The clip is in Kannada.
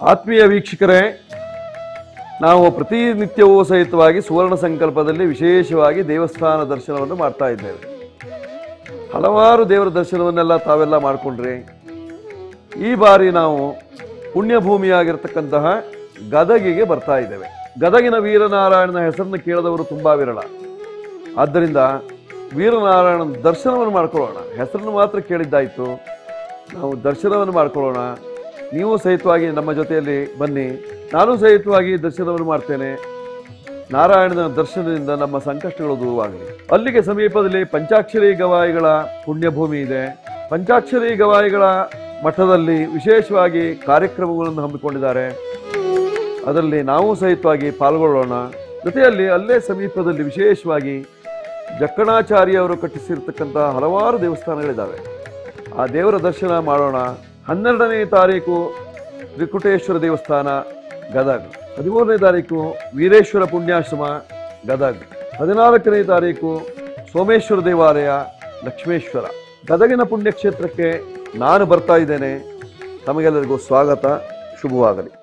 ಆತ್ಮೀಯ ವೀಕ್ಷಕರೇ ನಾವು ಪ್ರತಿನಿತ್ಯವೂ ಸಹಿತವಾಗಿ ಸುವರ್ಣ ಸಂಕಲ್ಪದಲ್ಲಿ ವಿಶೇಷವಾಗಿ ದೇವಸ್ಥಾನ ದರ್ಶನವನ್ನು ಮಾಡ್ತಾ ಇದ್ದೇವೆ ಹಲವಾರು ದೇವರ ದರ್ಶನವನ್ನೆಲ್ಲ ತಾವೆಲ್ಲ ಮಾಡಿಕೊಂಡ್ರಿ ಈ ಬಾರಿ ನಾವು ಪುಣ್ಯಭೂಮಿಯಾಗಿರ್ತಕ್ಕಂತಹ ಗದಗಿಗೆ ಬರ್ತಾ ಇದ್ದೇವೆ ಗದಗಿನ ವೀರನಾರಾಯಣನ ಹೆಸರನ್ನು ಕೇಳದವರು ತುಂಬಾ ವಿರಳ ಆದ್ದರಿಂದ ವೀರನಾರಾಯಣನ ದರ್ಶನವನ್ನು ಮಾಡ್ಕೊಳ್ಳೋಣ ಹೆಸರನ್ನು ಮಾತ್ರ ಕೇಳಿದ್ದಾಯಿತು ನಾವು ದರ್ಶನವನ್ನು ಮಾಡ್ಕೊಳ್ಳೋಣ ನೀವು ಸಹಿತವಾಗಿ ನಮ್ಮ ಜೊತೆಯಲ್ಲಿ ಬನ್ನಿ ನಾನು ಸಹಿತವಾಗಿ ದರ್ಶನವನ್ನು ಮಾಡ್ತೇನೆ ನಾರಾಯಣನ ದರ್ಶನದಿಂದ ನಮ್ಮ ಸಂಕಷ್ಟಗಳು ದೂರವಾಗಲಿ ಅಲ್ಲಿಗೆ ಸಮೀಪದಲ್ಲಿ ಪಂಚಾಕ್ಷರಿ ಗವಾಯಿಗಳ ಪುಣ್ಯಭೂಮಿ ಇದೆ ಪಂಚಾಕ್ಷರಿ ಗವಾಯಿಗಳ ಮಠದಲ್ಲಿ ವಿಶೇಷವಾಗಿ ಕಾರ್ಯಕ್ರಮಗಳನ್ನು ಹಮ್ಮಿಕೊಂಡಿದ್ದಾರೆ ಅದರಲ್ಲಿ ನಾವು ಸಹಿತವಾಗಿ ಪಾಲ್ಗೊಳ್ಳೋಣ ಜೊತೆಯಲ್ಲಿ ಅಲ್ಲೇ ಸಮೀಪದಲ್ಲಿ ವಿಶೇಷವಾಗಿ ಜಕ್ಕಣಾಚಾರ್ಯ ಅವರು ಕಟ್ಟಿಸಿರ್ತಕ್ಕಂಥ ಹಲವಾರು ದೇವಸ್ಥಾನಗಳಿದ್ದಾವೆ ಆ ದೇವರ ದರ್ಶನ ಮಾಡೋಣ ಹನ್ನೆರಡನೇ ತಾರೀಕು ತ್ರಿಕುಟೇಶ್ವರ ದೇವಸ್ಥಾನ ಗದಗ್ ಹದಿಮೂರನೇ ತಾರೀಕು ವೀರೇಶ್ವರ ಪುಣ್ಯಾಶ್ರಮ ಗದಗ್ ಹದಿನಾಲ್ಕನೇ ತಾರೀಕು ಸೋಮೇಶ್ವರ ದೇವಾಲಯ ಲಕ್ಷ್ಮೇಶ್ವರ ಗದಗಿನ ಪುಣ್ಯಕ್ಷೇತ್ರಕ್ಕೆ ನಾನು ಬರ್ತಾ ಇದ್ದೇನೆ ತಮಗೆಲ್ಲರಿಗೂ ಸ್ವಾಗತ ಶುಭವಾಗಲಿ